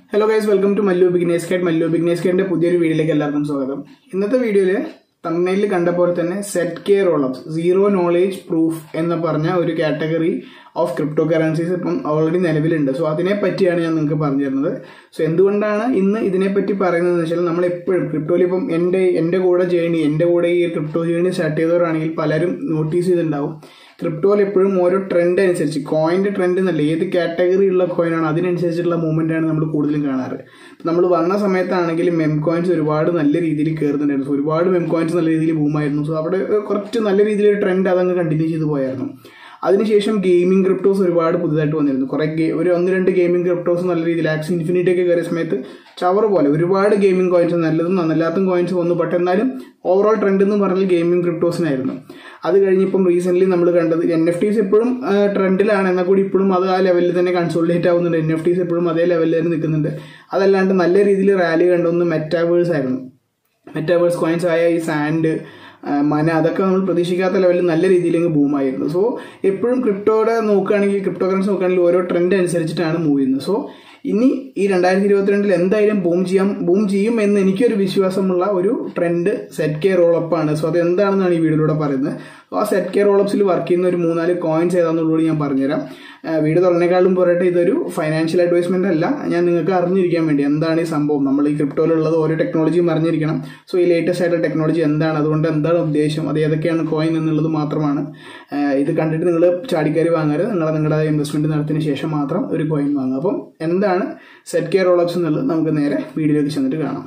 hello guys welcome to Mallu business കേട്ട് മല്ലു ബിഗ്നേസ് കേട്ടിന്റെ പുതിയൊരു വീഡിയോയിലേക്ക് എല്ലാവർക്കും സ്വാഗതം ഇന്നത്തെ വീഡിയോയില് തമിഴ്നയിൽ കണ്ട പോലെ തന്നെ Z K rollups zero knowledge proof എന്ന് പറഞ്ഞ ഒരു കാറ്റഗറി ഓഫ് ക്രിപ്റ്റോ കറൻസീസ് ഇപ്പം ഓൾറെഡി നിലവിലുണ്ട് സോ അതിനെ പറ്റിയാണ് ഞാൻ നിങ്ങൾക്ക് പറഞ്ഞു തരുന്നത് സോ എന്തുകൊണ്ടാണ് ഇന്ന് ഇതിനെപ്പറ്റി പറയുന്നത് വെച്ചാൽ നമ്മൾ എപ്പോഴും ക്രിപ്റ്റോയിൽ ഇപ്പം എൻ്റെ എൻ്റെ കൂടെ ജേണി എൻ്റെ കൂടെ ഈ ക്രിപ്റ്റോ ജേണി സ്റ്റാർട്ട് ചെയ്തവരാണെങ്കിൽ പലരും നോട്ടീസ് ചെയ്തിട്ടുണ്ടാവും ക്രിപ്റ്റോയിൽ എപ്പോഴും ഓരോ ട്രെൻഡ് അനുസരിച്ച് കോയിൻ്റെ ട്രെൻഡ് എന്നല്ല ഏത് കാറ്റഗറി ഉള്ള കോയിനാണ് അതിനനുസരിച്ചുള്ള മൂവ്മെൻ്റ് ആണ് നമ്മൾ കൂടുതലും കാണാറ് നമ്മൾ വന്ന സമയത്താണെങ്കിൽ മെം കോയിൻസ് ഒരുപാട് നല്ല രീതിയിൽ കയറുന്നുണ്ടായിരുന്നു So, ഒരുപാട് മെം കോയിൻസ് നല്ല രീതിയിൽ ബൂമായിരുന്നു സോ അവിടെ കുറച്ച് നല്ല രീതിയിലൊരു ട്രെൻഡ് അതങ്ങ് കണ്ടിന്യൂ ചെയ്ത് പോയായിരുന്നു അതിനുശേഷം ഗെയിമിംഗ് ക്രിപ്റ്റോസ് ഒരുപാട് പുതുതായിട്ട് വന്നിരുന്നു കുറെ ഗെ- ഒരു ഒന്ന് രണ്ട് ഗെയിമിംഗ് ക്രിപ്റ്റോസ് നല്ല രീതിയിൽ ആക്സ് ഇൻഫിനിറ്റി ഒക്കെ കയറിയ സമയത്ത് ചവർ പോലെ ഒരുപാട് ഗെയിമിംഗ് കോയിൻസ് നല്ലതും നന്നല്ലാത്തും കോയിൻസ് വന്നു ബട്ട് എന്നാലും ഓവറോൾ ട്രെൻഡ് എന്ന് പറഞ്ഞാൽ ഗെയിമിംഗ് ക്രിപ്റ്റോസിനായിരുന്നു അത് കഴിഞ്ഞിപ്പം റീസെന്റ് നമ്മൾ കണ്ടത് എൻ എഫ് ടീസ് എപ്പോഴും ട്രെൻഡിലാണ് എന്നാൽ കൂടി ഇപ്പോഴും അത് ആ ലെവലിൽ തന്നെ കൺസോളിഡേറ്റ് ആവുന്നുണ്ട് എൻ എഫ് ടീസ് എപ്പോഴും അതേ ലെവലിൽ തന്നെ നിൽക്കുന്നുണ്ട് അതല്ലാണ്ട് നല്ല രീതിയിൽ റാലി കണ്ടൊന്ന് മെറ്റാവേഴ്സ് ആയിരുന്നു മെറ്റാവേഴ്സ് കോയിൻസ് ആയ ഈ സാൻഡ് മന അതൊക്കെ നമ്മൾ പ്രതീക്ഷിക്കാത്ത ലെവലിൽ നല്ല രീതിയിൽ അങ്ങ് ബൂമായിരുന്നു സോ എപ്പോഴും ക്രിപ്റ്റോയുടെ നോക്കുകയാണെങ്കിൽ ക്രിപ്റ്റോ കറൻസി നോക്കുകയാണെങ്കിൽ ഓരോ ട്രെൻഡ് അനുസരിച്ചിട്ടാണ് മൂവ് ചെയ്യുന്നത് സോ ഇനി ഈ രണ്ടായിരത്തി ഇരുപത്തിരണ്ടിൽ എന്തായാലും ബൂം ചെയ്യാം ബൂം ചെയ്യും എന്ന് എനിക്കൊരു വിശ്വാസമുള്ള ഒരു ട്രെൻഡ് സെറ്റ് കെ റോളപ്പാണ് സോ അത് എന്താണെന്നാണ് ഈ വീഡിയോയിലൂടെ പറയുന്നത് സോ ആ സെറ്റ് കെ റോളപ്സിൽ വർക്ക് ചെയ്യുന്ന ഒരു മൂന്നാല് കോയിൻസ് ഏതാണെന്നുള്ളത് ഞാൻ പറഞ്ഞുതരാം ആ, വീഡിയോ തുറന്നേക്കാളും പോരട്ടെ ഇതൊരു ഫൈനാൻഷ്യൽ അഡ്വൈസ്മെന്റ് അല്ല ഞാൻ നിങ്ങൾക്ക് അറിഞ്ഞിരിക്കാൻ വേണ്ടി എന്താണ് ഈ സംഭവം നമ്മൾ ഈ ക്രിപ്റ്റോയിലുള്ളത് ഓരോ ടെക്നോളജിയും അറിഞ്ഞിരിക്കണം സോ ഈ ലേറ്റസ്റ്റ് ആയിട്ടുള്ള ടെക്നോളജി എന്താണ് അതുകൊണ്ട് എന്താണ് ഉദ്ദേശം അത് ഏതൊക്കെയാണ് കോയിൻ എന്നുള്ളത് മാത്രമാണ് ആ, ഇത് കണ്ടിട്ട് നിങ്ങൾ ചാടിക്കയറി വാങ്ങരുത് നിങ്ങൾ നിങ്ങളുടെ ഇൻവെസ്റ്റ്മെന്റ് നടത്തിയതിനു ശേഷം മാത്രം ഒരു കോയിൻ വാങ്ങുക അപ്പം എന്താണ് സെറ്റ് കെയർ റോളപ്സ് എന്നുള്ളത് നമുക്ക് നേരെ വീഡിയോയിലേക്ക് ചെന്നിട്ട് കാണാം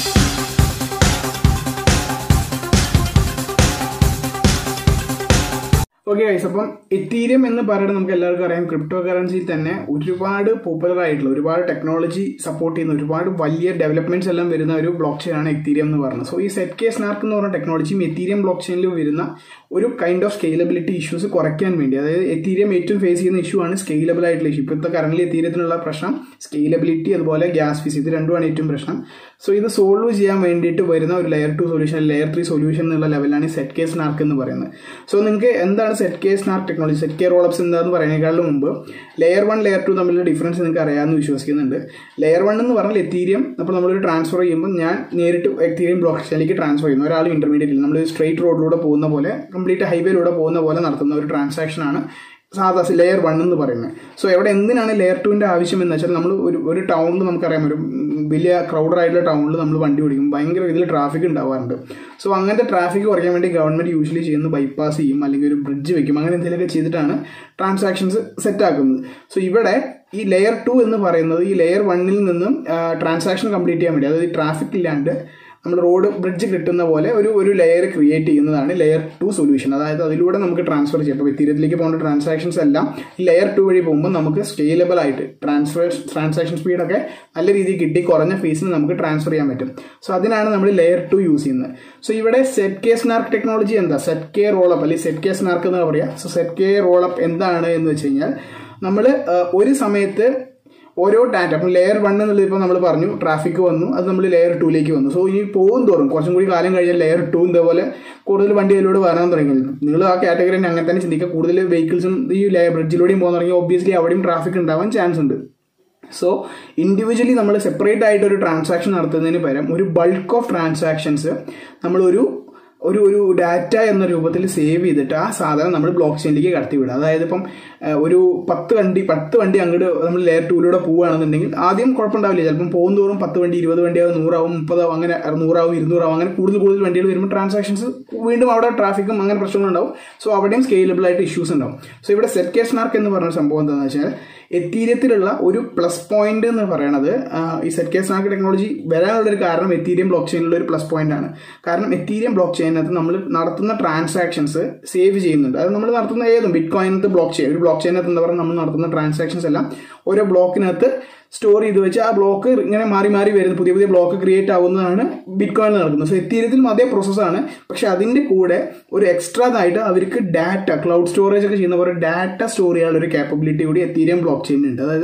ഓക്കെ ഗൈസ് അപ്പം എത്തീരിയം എന്ന് പറയുന്നത് നമുക്ക് എല്ലാവർക്കും അറിയാം ക്രിപ്റ്റോ കറൻസിയിൽ തന്നെ ഒരുപാട് പോപ്പുലർ ആയിട്ടുള്ള ഒരുപാട് ടെക്നോളജി സപ്പോർട്ട് ചെയ്യുന്ന ഒരുപാട് വലിയ ഡെവലപ്മെന്റ്സ് എല്ലാം വരുന്ന ഒരു ബ്ലോക്ക് ചെയിൻ ആണ് എത്തീരിയം എന്ന് പറയുന്നത് സോ ഈ സെറ്റ് കെ സ്നാർക്ക് എന്ന് പറഞ്ഞ ടെക്നോളജിയും എത്തീരിയം ബ്ലോക്ക് ചെയിനിൽ വരുന്ന ഒരു കൈൻഡ് ഓഫ് സ്കെയിലബിലിറ്റി ഇഷ്യൂസ് കുറയ്ക്കാൻ വേണ്ടി അതായത് എത്തീരിയം ഏറ്റവും ഫേസ് ചെയ്യുന്ന ഇഷ്യൂ ആണ് സ്കെയിലബിൾ ആയിട്ടുള്ള ഇഷ്യൂ ഇപ്പോഴത്തെ കറന്റ് എത്തീരിയത്തിനുള്ള പ്രശ്നം സ്കെയിലബിലിറ്റി അതുപോലെ ഗ്യാസ് ഫീസ് ഇത് രണ്ടുമാണ് ഏറ്റവും പ്രശ്നം സോ ഇത് സോൾവ് ചെയ്യാൻ വേണ്ടിയിട്ട് വരുന്ന ഒരു layer two solution layer three solution എന്നുള്ള ലെവലാണ് ഈ സെറ്റ് കെ സ്നാർക്ക് എന്ന് പറയുന്നത് സോ നിങ്ങൾക്ക് എന്താണ് Z K SNARK technology Z K rollups എന്താന്ന് പറയുന്നതിനേക്കാളും മുമ്പ് ലെയർ വൺ ലെയർ ടു തമ്മിലുള്ള ഡിഫറൻസ് നിങ്ങൾക്ക് അറിയാമെന്ന് വിശ്വസിക്കുന്നുണ്ട് ലെയർ വൺ എന്ന് പറഞ്ഞാൽ എത്തീരിയം അപ്പോൾ നമ്മളൊരു ട്രാൻസ്ഫർ ചെയ്യുമ്പോൾ ഞാൻ നേരിട്ട് എത്തീരിയം ബ്ലോക്ക് ചെയിനിലേക്ക് ട്രാൻസ്ഫർ ചെയ്യുന്നു ഒരാൾ ഇന്റർമീഡിയറ്റ് നമ്മൾ സ്ട്രേറ്റ് റോഡിലൂടെ പോകുന്ന പോലെ കംപ്ലീറ്റ് ഹൈവേയിലൂടെ പോകുന്ന പോലെ നടത്തുന്ന ഒരു ട്രാൻസാക്ഷൻ ആണ് സാധാ ലെയർ വൺ എന്ന് പറയുന്നത് സോ എവിടെ എന്തിനാണ് ലെയർ ടുവിന്റെ ആവശ്യം എന്ന് വെച്ചാൽ നമ്മൾ ഒരു ഒരു ടൗണിൽ നമുക്കറിയാം ഒരു വലിയ ക്രൗഡഡ് ആയിട്ടുള്ള ടൗണിൽ നമ്മൾ വണ്ടി ഓടിക്കും ഭയങ്കര രീതിയിൽ ട്രാഫിക് ഉണ്ടാവാറുണ്ട് സോ അങ്ങനത്തെ ട്രാഫിക് കുറയ്ക്കാൻ വേണ്ടി ഗവൺമെന്റ് യൂഷ്വലി ചെയ്യുന്നത് ബൈപ്പാസ് ചെയ്യും അല്ലെങ്കിൽ ഒരു ബ്രിഡ്ജ് വെക്കും അങ്ങനെ എന്തെങ്കിലുമൊക്കെ ചെയ്തിട്ടാണ് ട്രാൻസാക്ഷൻസ് സെറ്റ് ആക്കുന്നത് സോ ഇവിടെ ഈ ലെയർ ടു എന്ന് പറയുന്നത് ഈ ലെയർ വണ്ണിൽ നിന്നും ട്രാൻസാക്ഷൻ കംപ്ലീറ്റ് ചെയ്യാൻ വേണ്ടി അതായത് ട്രാഫിക് ഇല്ലാണ്ട് നമ്മൾ റോഡ് ബ്രിഡ്ജ് കിട്ടുന്ന പോലെ ഒരു ഒരു ലെയർ ക്രിയേറ്റ് ചെയ്യുന്നതാണ് ലെയർ ടു സൊല്യൂഷൻ അതായത് അതിലൂടെ നമുക്ക് ട്രാൻസ്ഫർ ചെയ്യാം അപ്പോൾ എത്തീരത്തിലേക്ക് പോകുന്ന ട്രാൻസാക്ഷൻസ് എല്ലാം ഈ ലെയർ ടു വഴി പോകുമ്പോൾ നമുക്ക് സ്കെയിലബിൾ ആയിട്ട് ട്രാൻസ്ഫർ ട്രാൻസാക്ഷൻ സ്പീഡൊക്കെ നല്ല രീതിയിൽ കിട്ടി കുറഞ്ഞ ഫീസിന് നമുക്ക് ട്രാൻസ്ഫർ ചെയ്യാൻ പറ്റും സോ അതിനാണ് നമ്മൾ ലെയർ ടു യൂസ് ചെയ്യുന്നത് സോ ഇവിടെ സെറ്റ് കെ സ്നാർക്ക് ടെക്നോളജി എന്താ സെറ്റ് കെ റോളപ്പ് അല്ലെങ്കിൽ സെറ്റ് കെ സ്നാർക്ക് എന്ന് പറയാം സോ സെറ്റ് കെ റോളപ്പ് എന്താണ് എന്ന് വെച്ച് കഴിഞ്ഞാൽ നമ്മൾ ഒരു സമയത്ത് ഓരോ ഡാറ്റ അപ്പം ലെയർ വൺ എന്നുള്ളത് ഇപ്പോൾ നമ്മൾ പറഞ്ഞു ട്രാഫിക് വന്നു അത് നമ്മൾ ലെയർ ടൂലേക്ക് വന്നു സോ ഇനി പോകും തോറും കുറച്ചും കൂടി കാലം കഴിഞ്ഞാൽ ലെയർ ടു ഇതേപോലെ കൂടുതൽ വണ്ടി അതിലൂടെ വരാൻ തുടങ്ങി നിങ്ങൾ ആ കാറ്റഗറി തന്നെ അങ്ങനെ തന്നെ ചിന്തിക്കുക കൂടുതൽ വെഹിക്കിൾസും ഈ ലെയർ ബ്രിഡ്ജിലൂടെയും പോകാൻ തുടങ്ങി ഒബ്വിയസ്ലി അവിടെയും ട്രാഫിക് ഉണ്ടാവാൻ ചാൻസ് ഉണ്ട് സോ ഇൻഡിവിജ്വലി നമ്മൾ സെപ്പറേറ്റ് ആയിട്ട് ഒരു ട്രാൻസാക്ഷൻ നടത്തുന്നതിന് പകരം ഒരു ബൾക്ക് ഓഫ് ട്രാൻസാക്ഷൻസ് നമ്മളൊരു ഒരു ഒരു ഡാറ്റ എന്ന രൂപത്തിൽ സേവ് ചെയ്തിട്ട് ആ സാധനം നമ്മൾ ബ്ലോക്ക് ചെയിനിലേക്ക് കടത്തിവിടുക അതായത് ഇപ്പം ഏഹ്, ഒരു പത്ത് വണ്ടി പത്ത് വണ്ടി അങ്ങോട്ട് നമ്മൾ ലെയർ ടൂലൂടെ പോവുകയാണെന്നുണ്ടെങ്കിൽ ആദ്യം കുഴപ്പമുണ്ടാവില്ല ചിലപ്പം പോകും തോറും പത്ത് വണ്ടി ഇരുപത് വണ്ടിയാവും നൂറാവും മുപ്പതാവും അങ്ങനെ നൂറാവും ഇരുന്നൂറാവും അങ്ങനെ കൂടുതൽ കൂടുതൽ വണ്ടികൾ വരുമ്പോൾ ട്രാൻസാക്ഷൻസ് വീണ്ടും അവിടെ ട്രാഫിക്കും അങ്ങനെ പ്രശ്നങ്ങളുണ്ടാവും സോ അവിടെയും സ്കെയിലബിൾ ആയിട്ട് ഇഷ്യൂസ് ഉണ്ടാവും സോ ഇവിടെ സെറ്റ് കേസ് മാർക്ക് എന്ന് പറഞ്ഞ സംഭവം എന്താണെന്ന് വെച്ചാൽ എത്തീരിയത്തിലുള്ള ഒരു പ്ലസ് പോയിന്റ് എന്ന് പറയുന്നത് ആ, ഈ സെറ്റ് കേസ് മാർക്ക് ടെക്നോളജി വരാനുള്ള ഒരു കാരണം എത്തീരിയം ബ്ലോക്ക് ചെയിനിലുള്ള ഒരു പ്ലസ് പോയിന്റ് ആണ് കാരണം എത്തീരിയം ബ്ലോക്ക് ചെയിനകത്ത് നമ്മൾ നടത്തുന്ന ട്രാൻസാക്ഷൻസ് സേവ് ചെയ്യുന്നുണ്ട് അത് നമ്മൾ നടത്തുന്ന ഏതും ബിറ്റ് കോയിനകത്ത് ബ്ലോക്ക് ചെയിൻ ഒരു ബ്ലോക്ക് ചെയിനകത്ത് എന്താ പറയുക നമ്മൾ നടത്തുന്ന ട്രാൻസാക്ഷൻസ് എല്ലാം ഓരോ ബ്ലോക്കിനകത്ത് സ്റ്റോർ ചെയ്ത് വെച്ച് ആ ബ്ലോക്ക് ഇങ്ങനെ മാറി മാറി വരുന്നത് പുതിയ പുതിയ ബ്ലോക്ക് ക്രിയേറ്റ് ആവുന്നതാണ് ബിറ്റ് കോയിൻ നടക്കുന്നത് സോ എത്തീരിയത്തിലും അതേ പ്രോസസ്സാണ് പക്ഷെ അതിന്റെ കൂടെ ഒരു എക്സ്ട്രാ ആയിട്ട് അവർക്ക് ഡാറ്റ ക്ലൗഡ് സ്റ്റോറേജ് ഒക്കെ ചെയ്യുന്ന പോലെ ഡാറ്റ സ്റ്റോർ ചെയ്യാനുള്ള ഒരു കാപ്പബിലിറ്റി കൂടി എത്തീരിയം ബ്ലോക്ക് ചെയിൻ ഉണ്ട് അതായത്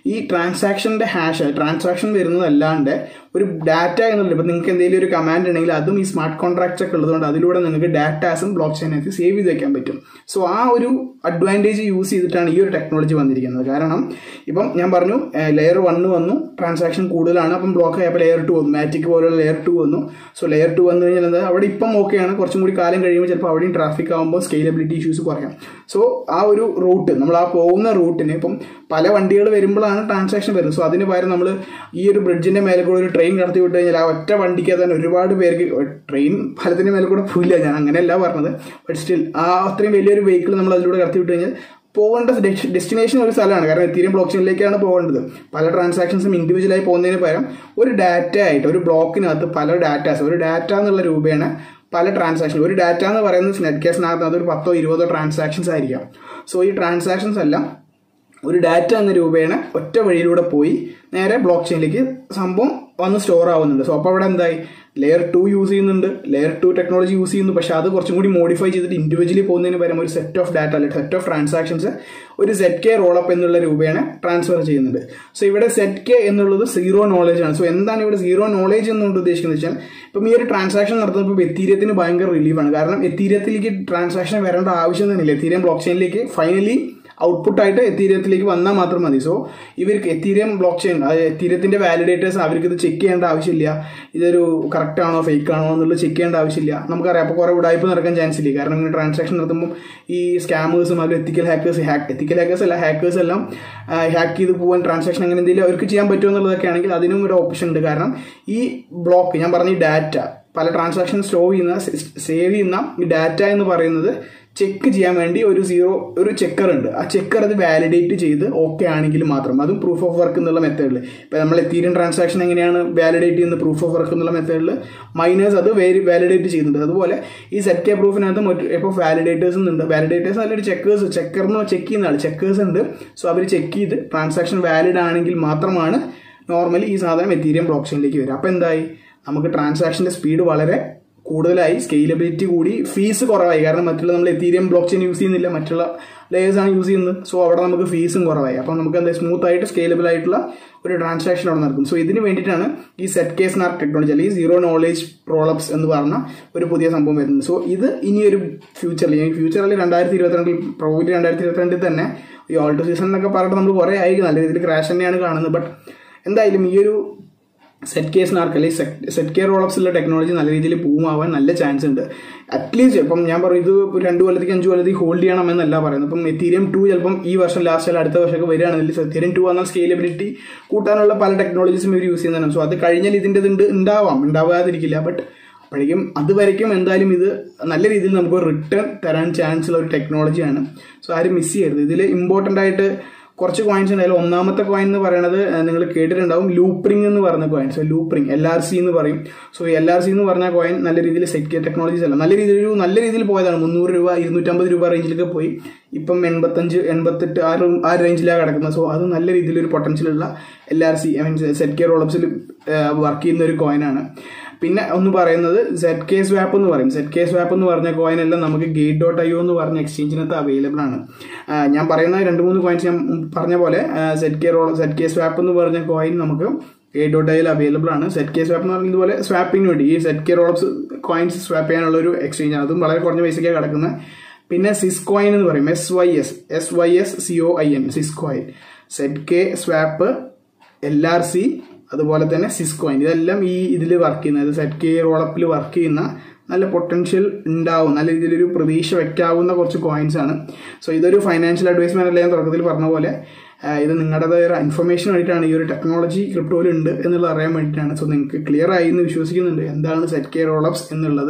ഈ ട്രാൻസാക്ഷൻ്റെ ഹാഷ് ട്രാൻസാക്ഷൻ വരുന്നതല്ലാണ്ട് ഒരു ഡാറ്റ എന്നുള്ളത് ഇപ്പം നിങ്ങൾക്ക് എന്തെങ്കിലും ഒരു കമാൻഡ് ഉണ്ടെങ്കിൽ അതും ഈ സ്മാർട്ട് കോൺട്രാക്ട്സ് ഒക്കെ ഉള്ളതുകൊണ്ട് അതിലൂടെ നിങ്ങൾക്ക് ഡാറ്റാസും ബ്ലോക്ക് ചെയിനകത്ത് സേവ് ചെയ്ത് വെക്കാൻ പറ്റും സോ ആ ഒരു അഡ്വാൻറ്റേജ് യൂസ് ചെയ്തിട്ടാണ് ഈ ഒരു ടെക്നോളജി വന്നിരിക്കുന്നത് കാരണം ഇപ്പം ഞാൻ പറഞ്ഞു ലെയർ വണ്ണ് വന്നു ട്രാൻസാക്ഷൻ കൂടുതലാണ് അപ്പം ബ്ലോക്ക് ആയപ്പോൾ ലെയർ ടു വന്നു മാറ്റിക് പോലുള്ള ലെയർ ടു വന്നു സോ ലെയർ ടു വന്നു കഴിഞ്ഞാൽ എന്താ അവിടെ ഇപ്പം ഓക്കെയാണ് കുറച്ചും കൂടി കാലം കഴിയുമ്പോൾ ചിലപ്പോൾ അവിടെയും ട്രാഫിക് ആകുമ്പോൾ സ്കെയിലബിലിറ്റി ഇഷ്യൂസ് കുറയാം സോ ആ ഒരു റൂട്ട് നമ്മൾ ആ പോകുന്ന റൂട്ടിന് ഇപ്പം പല വണ്ടികൾ വരുമ്പോഴാണ് ട്രാൻസാക്ഷൻ വരുന്നത് സോ അതിന് പകരം നമ്മൾ ഈ ഒരു ബ്രിഡ്ജിന്റെ മേലെ കൂടെ ഒരു ട്രെയിൻ കടത്തി വിട്ട് കഴിഞ്ഞാൽ ആ ഒറ്റ വണ്ടിക്ക് തന്നെ ഒരുപാട് പേർക്ക് ട്രെയിൻ ഫലത്തിന്റെ മേലെ കൂടെ പോയില്ല ഞാൻ അങ്ങനെയല്ല പറഞ്ഞത് ബട്ട് സ്റ്റിൽ ആ അത്രയും വലിയൊരു വെഹിക്കിൾ നമ്മൾ അതിലൂടെ കടത്തി വിട്ട് കഴിഞ്ഞാൽ പോകേണ്ട ഡെസ്റ്റിനേഷൻ ഒരു സ്ഥലമാണ് കാരണം എത്തീരിയം ബ്ലോക്ക് ചെയിനിലേക്കാണ് പോകേണ്ടത് പല ട്രാൻസാക്ഷൻസും ഇൻഡിവിജ്വലായി പോകുന്നതിന് പകരം ഒരു ഡാറ്റ ആയിട്ട് ഒരു ബ്ലോക്കിനകത്ത് പല ഡാറ്റാസ് ഒരു ഡാറ്റ എന്നുള്ള രൂപേണ പല ട്രാൻസാക്ഷൻ ഒരു ഡാറ്റ എന്ന് പറയുന്നത് നെറ്റ് കേസിനകത്ത് അതൊരു പത്തോ ഇരുപതോ ട്രാൻസാക്ഷൻസ് ആയിരിക്കാം സോ ഈ ട്രാൻസാക്ഷൻസ് എല്ലാം ഒരു ഡാറ്റ എന്ന രൂപേണ ഒറ്റ വഴിയിലൂടെ പോയി നേരെ ബ്ലോക്ക് ചെയിനിലേക്ക് സംഭവം വന്ന് സ്റ്റോർ ആവുന്നുണ്ട് സോ അപ്പോൾ അവിടെ എന്തായി ലെയർ ടു യൂസ് ചെയ്യുന്നുണ്ട് ലെയർ ടു ടെക്നോളജി യൂസ് ചെയ്യുന്നു പക്ഷെ അത് കുറച്ചും കൂടി മോഡിഫൈ ചെയ്തിട്ട് ഇൻഡിവിജ്വലി പോകുന്നതിന് പകരം ഒരു സെറ്റ് ഓഫ് ഡാറ്റ അല്ലെങ്കിൽ സെറ്റ് ഓഫ് ട്രാൻസാക്ഷൻസ് ഒരു സെറ്റ് കെ റോളപ്പ് എന്നുള്ള രൂപേണ ട്രാൻസ്ഫർ ചെയ്യുന്നുണ്ട് സോ ഇവിടെ സെറ്റ് കെ എന്നുള്ളത് സീറോ നോളേജ് ആണ് സോ എന്താണ് ഇവിടെ സീറോ നോളേജ് എന്നുകൊണ്ട് ഉദ്ദേശിക്കുന്നത് വെച്ചാൽ ഇപ്പം ഈ ഒരു ട്രാൻസാക്ഷൻ നടത്തുമ്പോൾ എത്തീരിയത്തിന് ഭയങ്കര റിലീഫാണ് കാരണം എത്തീരിയത്തിലേക്ക് ട്രാൻസാക്ഷൻ വരേണ്ട ആവശ്യം തന്നെ ഇല്ല എത്തീരിയം ബ്ലോക്ക് ചെയിനിലേക്ക് ഫൈനലി ഔട്ട്പുട്ട് ആയിട്ട് എത്തീരിയത്തിലേക്ക് വന്നാൽ മാത്രം മതി സോ ഇവർക്ക് എത്തീരിയം ബ്ലോക്ക് ചെയിൻ എത്തീരിയത്തിന്റെ വാലിഡേറ്റേഴ്സ് അവർക്ക് ഇത് ചെക്ക് ചെയ്യേണ്ട ആവശ്യമില്ല ഇതൊരു കറക്റ്റ് ആണോ ഫേക്ക് ആണോ എന്നുള്ളത് ചെക്ക് ചെയ്യേണ്ട ആവശ്യമില്ല നമുക്കറിയാം അപ്പോൾ കുറേ ഉടായ്പ നടക്കാൻ ചാൻസ് ഇല്ല കാരണം ഇങ്ങനെ ട്രാൻസാക്ഷൻ നടത്തുമ്പോൾ ഈ സ്കാമേഴ്സും അതിൽ ethical hackers hack ethical hackers അല്ല ഹാക്കേഴ്സ് എല്ലാം ഹാക്ക് ചെയ്ത് പോകാൻ ട്രാൻസാക്ഷൻ അങ്ങനെ എന്തെങ്കിലും അവർക്ക് ചെയ്യാൻ പറ്റുമോ എന്നുള്ളതൊക്കെ ആണെങ്കിൽ അതിനും ഒരു ഓപ്ഷൻ ഉണ്ട് കാരണം ഈ ബ്ലോക്ക് ഞാൻ പറഞ്ഞ ഈ ഡാറ്റ പല ട്രാൻസാക്ഷൻ സ്റ്റോർ ചെയ്യുന്ന സേവ് ചെയ്യുന്ന ഈ ഡാറ്റ എന്ന് പറയുന്നത് ചെക്ക് ചെയ്യാൻ വേണ്ടി ഒരു സീറോ ഒരു ചെക്കർ ഉണ്ട് ആ ചെക്കർ അത് വാലിഡേറ്റ് ചെയ്ത് ഓക്കെ ആണെങ്കിൽ മാത്രം അതും പ്രൂഫ് ഓഫ് വർക്ക് എന്നുള്ള മെത്തേഡിൽ ഇപ്പം നമ്മൾ എത്തീരിയൻ ട്രാൻസാക്ഷൻ എങ്ങനെയാണ് വാലിഡേറ്റ് ചെയ്യുന്ന പ്രൂഫ് ഓഫ് വർക്ക് എന്നുള്ള മെത്തേഡിൽ മൈനേഴ്സ് അത് വാലിഡേറ്റ് ചെയ്യുന്നുണ്ട് അതുപോലെ ഈ സെറ്റ് കെ പ്രൂഫിനകത്ത് മറ്റു ഇപ്പോൾ വാലിഡേറ്റേഴ്സ് ഉണ്ട് വാലിഡേറ്റേഴ്സ് നല്ലൊരു ചെക്കേഴ്സ് ചെക്കറിന് ചെക്ക് ചെയ്യുന്ന ആൾ ചെക്കേഴ്സ് ഉണ്ട് സോ അവർ ചെക്ക് ചെയ്ത് ട്രാൻസാക്ഷൻ വാലിഡ് ആണെങ്കിൽ മാത്രമാണ് നോർമലി ഈ സാധനം എത്തീരിയം ബ്ലോക്ക് ചെയിനിലേക്ക് വരിക അപ്പോൾ എന്തായി നമുക്ക് ട്രാൻസാക്ഷൻ്റെ സ്പീഡ് വളരെ കൂടുതലായി സ്കെയിലബിലിറ്റി കൂടി ഫീസ് കുറവായി കാരണം മറ്റുള്ള നമ്മൾ എത്തീരിയം ബ്ലോക്ക് ചെയിൻ യൂസ് ചെയ്യുന്നില്ല മറ്റുള്ള ലേയേഴ്സ് ആണ് യൂസ് ചെയ്യുന്നത് സോ അവിടെ നമുക്ക് ഫീസും കുറവായി അപ്പം നമുക്ക് എന്താ സ്മൂത്ത് ആയിട്ട് സ്കെയിലബിൾ ആയിട്ടുള്ള ഒരു ട്രാൻസാക്ഷൻ അവിടെ നടക്കും സോ ഇതിന് വേണ്ടിയിട്ടാണ് ഈ സെറ്റ് കേസ് നാർക്ക് ടെക്നോളജി അല്ലെങ്കിൽ സീറോ നോളേജ് റോളപ്സ് എന്ന് പറഞ്ഞ ഒരു പുതിയ സംഭവം വരുന്നത് സോ ഇത് ഇനി ഒരു ഫ്യൂച്ചറിൽ ഈ ഫ്യൂച്ചറിൽ രണ്ടായിരത്തി ഇരുപത്തിരണ്ടിൽ പ്രോബിലി രണ്ടായിരത്തി ഇരുപത്തിരണ്ടിൽ തന്നെ ഈ ഓൾട്ടോ സീസൺ എന്നൊക്കെ പറഞ്ഞിട്ട് നമ്മൾ കുറേ ആയി നല്ല രീതിയിൽ ക്രാഷ് തന്നെയാണ് കാണുന്നത് ബട്ട് എന്തായാലും ഈ ഒരു സെറ്റ് കേസ് നാർക്ക് അല്ലെങ്കിൽ സെറ്റ് കെയർ റോളപ്സിലുള്ള ടെക്നോളജി നല്ല രീതിയിൽ പൂമാവാൻ നല്ല ചാൻസ് ഉണ്ട് അറ്റ്ലീസ്റ്റ് ഇപ്പം ഞാൻ പറയും ഇത് രണ്ട് കൊല്ലത്തേക്ക് അഞ്ച് കൊല്ലത്തേക്ക് ഹോൾഡ് ചെയ്യണം എന്നല്ല പറയുന്നത് ഇപ്പം എത്തീരിയം ടു ചിലപ്പം ഈ വർഷം ലാസ്റ്റ് അല്ല അടുത്ത വർഷമൊക്കെ വരികയാണെങ്കിൽ എത്തീരിയം ടു വന്നാൽ സ്കെയിലബിലിറ്റി കൂട്ടാനുള്ള പല ടെക്നോളജീസും ഇവർ യൂസ് ചെയ്യുന്നതാണ് സോ അത് കഴിഞ്ഞാൽ ഇതിൻ്റെ ഉണ്ട് ഉണ്ടാവാം ഉണ്ടാവാതിരിക്കില്ല ബട്ട് അപ്പോഴേക്കും അതുവരയ്ക്കും എന്തായാലും ഇത് നല്ല രീതിയിൽ നമുക്ക് റിട്ടേൺ തരാൻ ചാൻസ് ഉള്ള ഒരു ടെക്നോളജിയാണ് സോ ആരും മിസ് ചെയ്യരുത് ഇതിൽ ഇമ്പോർട്ടൻ്റ് ആയിട്ട് കുറച്ച് കോയിൻസ് ഉണ്ട് അതിൽ ഒന്നാമത്തെ കോയിൻ എന്ന് പറയുന്നത് നിങ്ങൾ കേട്ടിട്ടുണ്ടാവും ലൂപ്രിങ് എന്ന് പറഞ്ഞ coin so Loopring L R C എന്ന് പറയും സോ എൽ ആർ സി എന്ന് പറഞ്ഞ കോയിൻ നല്ല രീതിയിൽ സെക്യൂർ ടെക്നോളജീസ് അല്ല നല്ല രീതിയിൽ ഒരു നല്ല രീതിയിൽ പോയതാണ് മുന്നൂറ് രൂപ ഇരുന്നൂറ്റമ്പത് രൂപ റേഞ്ചിലൊക്കെ പോയി ഇപ്പം എൺപത്തഞ്ച് എൺപത്തെട്ട് ആ ആ റേഞ്ചിലാണ് കിടക്കുന്നത് സോ അത് നല്ല രീതിയിൽ ഒരു പൊട്ടൻഷ്യൽ ഉള്ള L R C I mean Z K റോളപ്സിൽ വർക്ക് ചെയ്യുന്ന ഒരു കോയിനാണ് പിന്നെ ഒന്ന് പറയുന്നത് സെറ്റ് കെ സ്വാപ്പ് എന്ന് പറയും സെറ്റ് കെ സ്വാപ്പ് എന്ന് പറഞ്ഞ കോയിൻ എല്ലാം നമുക്ക് ഗേറ്റ് ഡോട്ട് ഐ എന്ന് പറഞ്ഞ എക്സ്ചേഞ്ചിനകത്ത് അവൈലബിൾ ആണ് ഞാൻ പറയുന്ന രണ്ട് മൂന്ന് കോയിൻസ് ഞാൻ പറഞ്ഞ പോലെ സെറ്റ് കെ റോ സെറ്റ് കെ സ്വാപ്പ് എന്ന് പറഞ്ഞ കോയിൻ നമുക്ക് ഗേറ്റ് ഡോട്ട് ഐയിൽ അവൈലബിൾ ആണ് സെറ്റ് കെ സ്വാപ്പ് എന്ന് പറഞ്ഞ ഇതുപോലെ സ്വാപ്പിന് വേണ്ടി ഈ Z K rollups coins swap ചെയ്യാനുള്ള ഒരു എക്സ്ചേഞ്ച് ആണ് അതും വളരെ കുറഞ്ഞ പൈസയ്ക്കാണ് കിടക്കുന്നത് പിന്നെ സിസ് കോയിൻ എന്ന് പറയും S Y S S Y S C O I N Sys coin Z K swap L R C അതുപോലെ തന്നെ സിസ്കോയിൻ ഇതെല്ലാം ഈ ഇതിൽ വർക്ക് ചെയ്യുന്നത് സെറ്റ് കെ റോളപ്പിൽ വർക്ക് ചെയ്യുന്ന നല്ല പൊട്ടൻഷ്യൽ ഉണ്ടാവും നല്ല രീതിയിലൊരു പ്രതീക്ഷ വെക്കാവുന്ന കുറച്ച് കോയിൻസ് ആണ് സോ ഇതൊരു ഫൈനാൻഷ്യൽ അഡ്വൈസ്മെന്റ് അല്ല ഞാൻ തുടക്കത്തിൽ പറഞ്ഞ പോലെ ഇത് നിങ്ങളുടേതായ ഒരു ഇൻഫർമേഷൻ വേണ്ടിയിട്ടാണ് ഈ ഒരു ടെക്നോളജി ക്രിപ്റ്റോയിൽ ഉണ്ട് എന്നുള്ളത് അറിയാൻ വേണ്ടിയിട്ടാണ് സോ നിങ്ങൾക്ക് ക്ലിയർ ആയി എന്ന് വിശ്വസിക്കുന്നുണ്ട് എന്താണ് സെറ്റ് കെ റോളപ്സ് എന്നുള്ളത്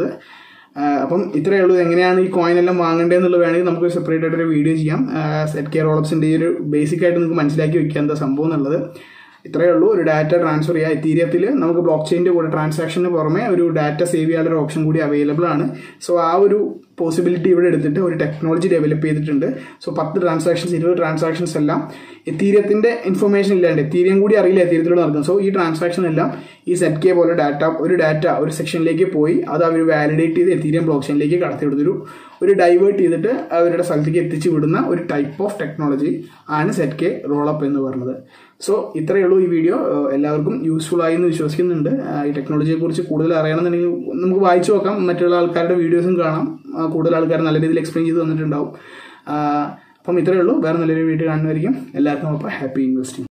അപ്പം ഇത്രയേ ഉള്ളൂ എങ്ങനെയാണ് ഈ കോയിൻ എല്ലാം വാങ്ങേണ്ടതെന്നുള്ളത് വേണമെങ്കിൽ നമുക്ക് സെപ്പറേറ്റ് ആയിട്ട് ഒരു വീഡിയോ ചെയ്യാം സെറ്റ് കെ റോളപ്സിൻ്റെ ഈ ഒരു ബേസിക് ആയിട്ട് നിങ്ങൾക്ക് മനസ്സിലാക്കി വെക്കുക എന്താ സംഭവം എന്നുള്ളത് ഇത്രയേ ഉള്ളൂ ഒരു ഡാറ്റ ട്രാൻസ്ഫർ ചെയ്യുക എത്തീരിയത്തിൽ നമുക്ക് ബ്ലോക്ക് ചെയിൻ്റെ കൂടെ ട്രാൻസാക്ഷന് പുറമെ ഒരു ഡാറ്റ സേവ് ചെയ്യാനുള്ള ഒരു ഓപ്ഷൻ കൂടി അവൈലബിൾ ആണ് സോ ആ ഒരു പോസിബിലിറ്റി ഇവിടെ എടുത്തിട്ട് ഒരു ടെക്നോളജി ഡെവലപ്പ് ചെയ്തിട്ടുണ്ട് സോ പത്ത് ട്രാൻസാക്ഷൻസ് ഇരുപത് ട്രാൻസാക്ഷൻസ് എല്ലാം എത്തീരിയത്തിന്റെ ഇൻഫർമേഷൻ ഇല്ലാണ്ട് എത്തീരിയം കൂടി അറിയില്ല എത്തീരിയത്തിലൂടെ നടക്കുന്നത് സോ ഈ ട്രാൻസാക്ഷൻ എല്ലാം ഈ സെറ്റ് കെ പോലെ ഡാറ്റ ഒരു ഡാറ്റ ഒരു സെക്ഷനിലേക്ക് പോയി അത് അവർ വാലിഡേറ്റ് ചെയ്ത് എത്തീരിയം ബ്ലോക്ക് ചെയിനിലേക്ക് കടത്തിവിടുന്നൊരു ഒരു ഡൈവേർട്ട് ചെയ്തിട്ട് അവരുടെ സ്ഥലത്തേക്ക് എത്തിച്ചു വിടുന്ന ഒരു ടൈപ്പ് ഓഫ് ടെക്നോളജി ആണ് സെറ്റ് കെ റോളപ്പ് എന്ന് പറയുന്നത് സോ ഇത്രയേ ഉള്ളൂ ഈ വീഡിയോ ഏഹ് എല്ലാവർക്കും യൂസ്ഫുൾ ആയി എന്ന് വിശ്വസിക്കുന്നുണ്ട് ആഹ് ഈ ടെക്നോളജിയെ കുറിച്ച് കൂടുതൽ അറിയണമെന്നുണ്ടെങ്കിൽ നമുക്ക് വായിച്ചു നോക്കാം മറ്റുള്ള ആൾക്കാരുടെ വീഡിയോസും കാണാം ആഹ് കൂടുതൽ ആൾക്കാർ നല്ല രീതിയിൽ എക്സ്പ്ലെയിൻ ചെയ്ത് തന്നിട്ടുണ്ടാവും ആഹ് അപ്പം ഇത്രയേ ഉള്ളൂ വേറെ നല്ലൊരു വീഡിയോ കാണുന്നതായിരിക്കും എല്ലാവർക്കും അപ്പോൾ ഹാപ്പി ഇൻവെസ്റ്റിംഗ്